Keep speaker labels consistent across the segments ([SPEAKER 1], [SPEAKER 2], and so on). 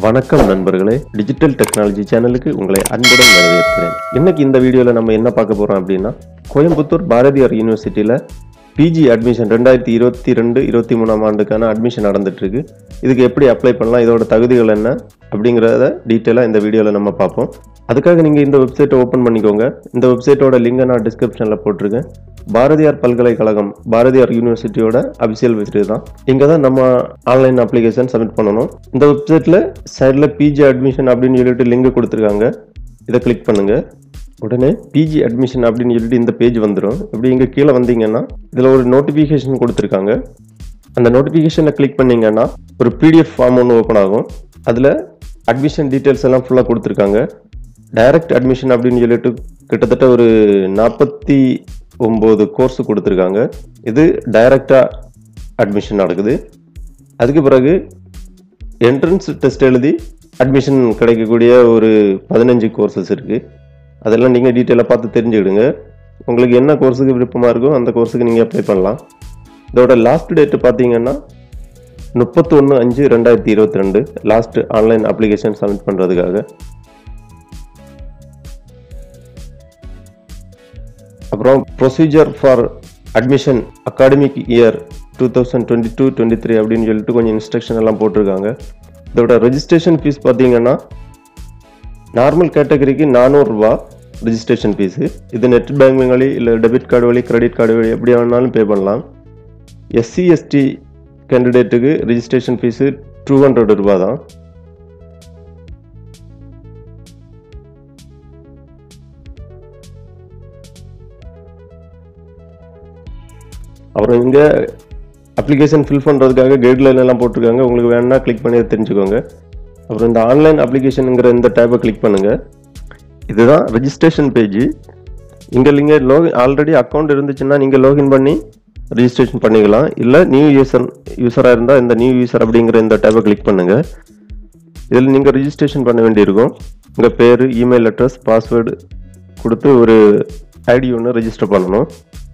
[SPEAKER 1] வணக்கம் நண்பர்களே digital technology சேனலுக்கு உங்களை அன்புடன் வரவேற்கிறேன் இன்னைக்கு இந்த வீடியோவில் நம்ம என்ன பார்க்க போறோம் அப்படின்னா கோயம்புத்தூர் பாரதியார் யூனிவர்சிட்டியில் பிஜி அட்மிஷன் ரெண்டாயிரத்தி இருபத்தி ரெண்டு இருபத்தி மூணாம் ஆண்டுக்கான அட்மிஷன் நடந்துட்டு இருக்கு இதுக்கு எப்படி அப்ளை பண்ணலாம் இதோட தகுதிகள் என்ன அப்படிங்கிறத டீட்டெயிலாக இந்த வீடியோவில் நம்ம பார்ப்போம் அதுக்காக நீங்கள் இந்த வெப்சைட்டை ஓப்பன் பண்ணிக்கோங்க இந்த வெப்சைட்டோட லிங்கை நான் டிஸ்கிரிப்ஷனில் போட்டிருக்கேன் பாரதியார் பல்கலைக்கழகம் பாரதியார் யூனிவர்சிட்டியோட அபிஷியல் வெப்சைட் தான் இங்கே தான் நம்ம ஆன்லைன் அப்ளிகேஷன் சப்மிட் பண்ணணும் இந்த வெப்சைட்டில் சைடில் பிஜி அட்மிஷன் அப்படின்னு சொல்லிட்டு லிங்க் கொடுத்துருக்காங்க இதை கிளிக் பண்ணுங்க உடனே பிஜி அட்மிஷன் அப்படின்னு சொல்லிட்டு இந்த பேஜ் வந்துடும் இப்படி இங்கே கீழே வந்தீங்கன்னா இதில் ஒரு நோட்டிஃபிகேஷன் கொடுத்துருக்காங்க அந்த நோட்டிஃபிகேஷனை கிளிக் பண்ணீங்கன்னா ஒரு பிடிஎஃப் ஃபார்ம் ஒன்று ஓப்பன் ஆகும் அதில் அட்மிஷன் டீட்டெயில்ஸ் எல்லாம் ஃபுல்லாக கொடுத்துருக்காங்க டைரக்ட் அட்மிஷன் அப்படின்னு சொல்லிட்டு கிட்டத்தட்ட ஒரு நாற்பத்தி ஒம்பது கோர்ஸ் கொடுத்துருக்காங்க இது டைரக்டாக அட்மிஷன் நடக்குது அதுக்கு பிறகு என்ட்ரன்ஸ் டெஸ்ட் எழுதி அட்மிஷன் கிடைக்கக்கூடிய ஒரு பதினஞ்சு கோர்சஸ் இருக்குது அதெல்லாம் நீங்கள் டீட்டெயிலாக பார்த்து தெரிஞ்சுக்கிடுங்க உங்களுக்கு என்ன கோர்ஸுக்கு விருப்பமாக இருக்கோ அந்த கோர்ஸுக்கு நீங்கள் அப்ளை பண்ணலாம் இதோட லாஸ்ட் டேட்டு பார்த்தீங்கன்னா முப்பத்தொன்று அஞ்சு ரெண்டாயிரத்தி இருபத்தி ரெண்டு லாஸ்ட் ஆன்லைன் அப்ளிகேஷன் சப்மிட் பண்ணுறதுக்காக அப்புறம் procedure for admission academic year two thousand twenty two twenty three அப்படின்னு சொல்லிட்டு கொஞ்சம் இன்ஸ்ட்ரக்ஷன் எல்லாம் போட்டிருக்காங்க இதோட ரெஜிஸ்ட்ரேஷன் ஃபீஸ் பார்த்தீங்கன்னா நார்மல் கேட்டகரிக்கு நானூறுரூவா ரெஜிஸ்ட்ரேஷன் ஃபீஸு இது நெட் பேங்கிங் வழி இல்லை டெபிட் கார்டு வழி கிரெடிட் கார்டு வழி எப்படி வேணாலும் பே பண்ணலாம் எஸ்சி எஸ்டி கேண்டிடேட்டுக்கு ரெஜிஸ்ட்ரேஷன் ஃபீஸு டூ ஹண்ட்ரட் ரூபா தான் அப்புறம் இங்கே அப்ளிகேஷன் ஃபில் பண்ணுறதுக்காக கைட்லைன் எல்லாம் போட்டிருக்காங்க உங்களுக்கு வேணும்னா கிளிக் பண்ணி தெரிஞ்சுக்கோங்க அப்புறம் இந்த ஆன்லைன் அப்ளிகேஷனுங்கிற இந்த டேப்பை கிளிக் பண்ணுங்கள் இதுதான் ரெஜிஸ்ட்ரேஷன் பேஜ் இங்கே நீங்கள் லோகின் ஆல்ரெடி அக்கௌண்ட் இருந்துச்சுன்னா நீங்கள் லாகின் பண்ணி ரெஜிஸ்ட்ரேஷன் பண்ணிக்கலாம் இல்லை நியூ யூசர் யூஸராக இருந்தால் இந்த நியூ யூசர் அப்படிங்கிற இந்த டேப்பை கிளிக் பண்ணுங்கள் இதில் நீங்கள் ரெஜிஸ்ட்ரேஷன் பண்ண வேண்டியிருக்கும் உங்கள் பேர் இமெயில் அட்ரஸ் பாஸ்வேர்டு கொடுத்து ஒரு ஐடி ஒன்று ரெஜிஸ்டர் பண்ணணும்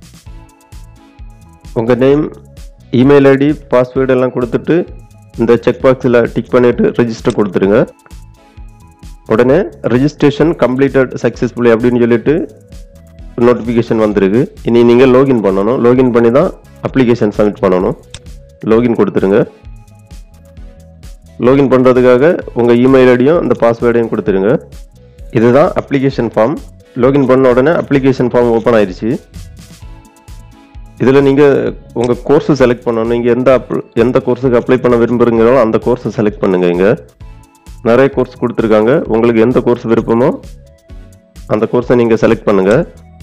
[SPEAKER 1] உங்கள் நேம் இமெயில் ஐடி பாஸ்வேர்டு எல்லாம் கொடுத்துட்டு இந்த செக் பாக்ஸில் டிக் பண்ணிவிட்டு ரெஜிஸ்டர் கொடுத்துருங்க உடனே ரெஜிஸ்ட்ரேஷன் கம்ப்ளீட்டட் சக்ஸஸ்ஃபுல்லி அப்படின்னு சொல்லிட்டு நோட்டிஃபிகேஷன் வந்திருக்கு இனி நீங்கள் லாகின் பண்ணணும் லாகின் பண்ணி தான் அப்ளிகேஷன் சப்மிட் பண்ணணும் லாகின் கொடுத்துருங்க லாகின் பண்ணுறதுக்காக உங்கள் இமெயில் ஐடியும் அந்த பாஸ்வேர்டையும் கொடுத்துருங்க இதுதான் அப்ளிகேஷன் ஃபார்ம் லாகின் பண்ண உடனே அப்ளிகேஷன் ஃபார்ம் ஓப்பன் ஆயிடுச்சு இதில் நீங்கள் உங்கள் கோர்ஸை செலக்ட் பண்ணணும் நீங்கள் எந்த அப் எந்த கோர்ஸுக்கு அப்ளை பண்ண விரும்புகிறீங்களோ அந்த கோர்ஸை செலக்ட் பண்ணுங்க இங்கே நிறைய கோர்ஸ் கொடுத்துருக்காங்க உங்களுக்கு எந்த கோர்ஸ் விருப்பமோ அந்த கோர்ஸை நீங்கள் செலக்ட் பண்ணுங்கள்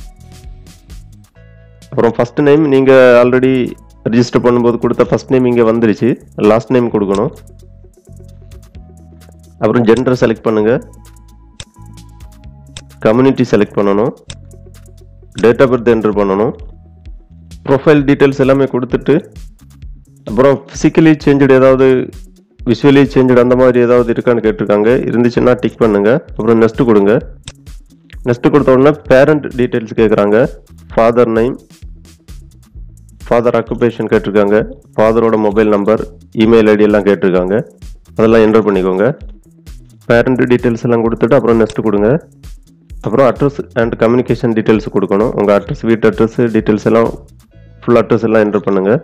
[SPEAKER 1] அப்புறம் ஃபஸ்ட் நேம் நீங்கள் ஆல்ரெடி ரிஜிஸ்டர் பண்ணும்போது கொடுத்த ஃபஸ்ட் நேம் இங்கே வந்துருச்சு லாஸ்ட் நேம் கொடுக்கணும் அப்புறம் ஜெண்டர் செலக்ட் பண்ணுங்கள் கம்யூனிட்டி செலக்ட் பண்ணணும் டேட் ஆஃப் பர்த் என்டர் பண்ணணும் ப்ரொஃபைல் டீட்டெயில்ஸ் எல்லாமே கொடுத்துட்டு அப்புறம் ஃபிசிக்கலி சேஞ்சு ஏதாவது விஷுவலி சேஞ்சு அந்த மாதிரி ஏதாவது இருக்கான்னு கேட்டிருக்காங்க இருந்துச்சுன்னா டிக் பண்ணுங்க அப்புறம் நெக்ஸ்ட் கொடுங்க நெக்ஸ்ட் கொடுத்த உடனே பேரண்ட் டீட்டெயில்ஸ் கேட்குறாங்க ஃபாதர் நேம் ஃபாதர் ஆக்குபேஷன் கேட்டிருக்காங்க ஃபாதரோட மொபைல் நம்பர் இமெயில் ஐடி எல்லாம் கேட்டிருக்காங்க அதெல்லாம் என்டர் பண்ணிக்கோங்க பேரண்ட் டீட்டெயில்ஸ் எல்லாம் கொடுத்துட்டு அப்புறம் நெக்ஸ்ட் கொடுங்க அப்புறம் அட்ரஸ் அண்ட் கம்யூனிகேஷன் டீட்டெயில்ஸ் கொடுக்கணும் உங்கள் அட்ரஸ் வீட்டு அட்ரஸ் டீட்டெயில்ஸ் எல்லாம் ஃபுல் அட்ரஸ் எல்லாம் என்டர் பண்ணுங்கள்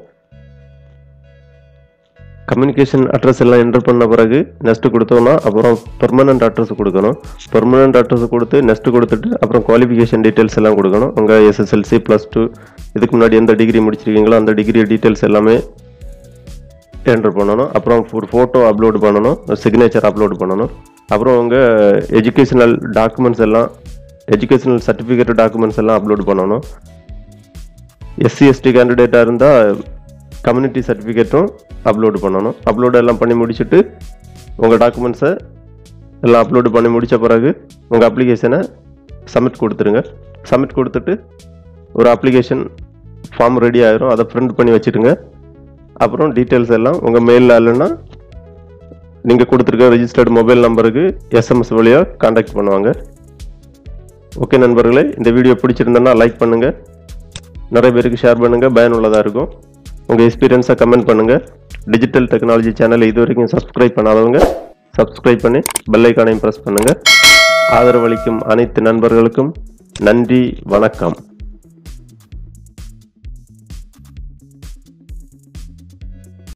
[SPEAKER 1] கம்யூனிகேஷன் அட்ரஸ் எல்லாம் என்டர் பண்ண பிறகு நெக்ஸ்ட் கொடுத்தோம்னா அப்புறம் பெர்மனன்ட் அட்ரஸ் கொடுக்கணும் பெர்மனன்ட் அட்ரஸ் கொடுத்து நெக்ஸ்ட் கொடுத்துட்டு அப்புறம் குவாலிஃபிகேஷன் டீட்டெயில்ஸ் எல்லாம் கொடுக்கணும் உங்கள் எஸ்எஸ்எல்சி ப்ளஸ் டூ இதுக்கு முன்னாடி எந்த டிகிரி முடிச்சிருக்கீங்களோ அந்த டிகிரி டீட்டெயில்ஸ் எல்லாமே என்டர் பண்ணணும் அப்புறம் ஒரு ஃபோட்டோ அப்லோட் பண்ணணும் சிக்னேச்சர் அப்லோட் பண்ணணும் அப்புறம் உங்கள் எஜுகேஷனல் டாக்குமெண்ட்ஸ் எல்லாம் எஜுகேஷனல் சர்டிஃபிகேட் டாக்குமெண்ட்ஸ் எல்லாம் அப்லோட் பண்ணணும் எஸ்சி எஸ்டி கேண்டிடேட்டாக இருந்தால் கம்யூனிட்டி சர்டிஃபிகேட்டும் அப்லோடு பண்ணணும் அப்லோடு எல்லாம் பண்ணி முடிச்சுட்டு உங்கள் டாக்குமெண்ட்ஸை எல்லாம் அப்லோடு பண்ணி முடித்த பிறகு உங்கள் அப்ளிகேஷனை சப்மிட் கொடுத்துருங்க சப்மிட் கொடுத்துட்டு ஒரு அப்ளிகேஷன் ஃபார்ம் ரெடி ஆயிரும் அதை பிரிண்ட் பண்ணி வச்சுருங்க அப்புறம் டீட்டெயில்ஸ் எல்லாம் உங்கள் மெயிலில் இல்லைன்னா நீங்கள் கொடுத்துருக்க ரெஜிஸ்டர்டு மொபைல் நம்பருக்கு எஸ்எம்எஸ் வழியாக காண்டாக்ட் பண்ணுவாங்க ஓகே நண்பர்களே இந்த வீடியோ பிடிச்சிருந்தேன்னா லைக் பண்ணுங்கள் நிறைய பேருக்கு ஷேர் பண்ணுங்கள் பயனுள்ளதாக இருக்கும் உங்கள் எக்ஸ்பீரியன்ஸை கமெண்ட் பண்ணுங்கள் டிஜிட்டல் டெக்னாலஜி சேனலை இது வரைக்கும் சப்ஸ்கிரைப் பண்ணாதவங்க சப்ஸ்கிரைப் பண்ணி பெல் ஐக்கானையும் ப்ரெஸ் பண்ணுங்கள் ஆதரவளிக்கும் அனைத்து நண்பர்களுக்கும் நன்றி வணக்கம்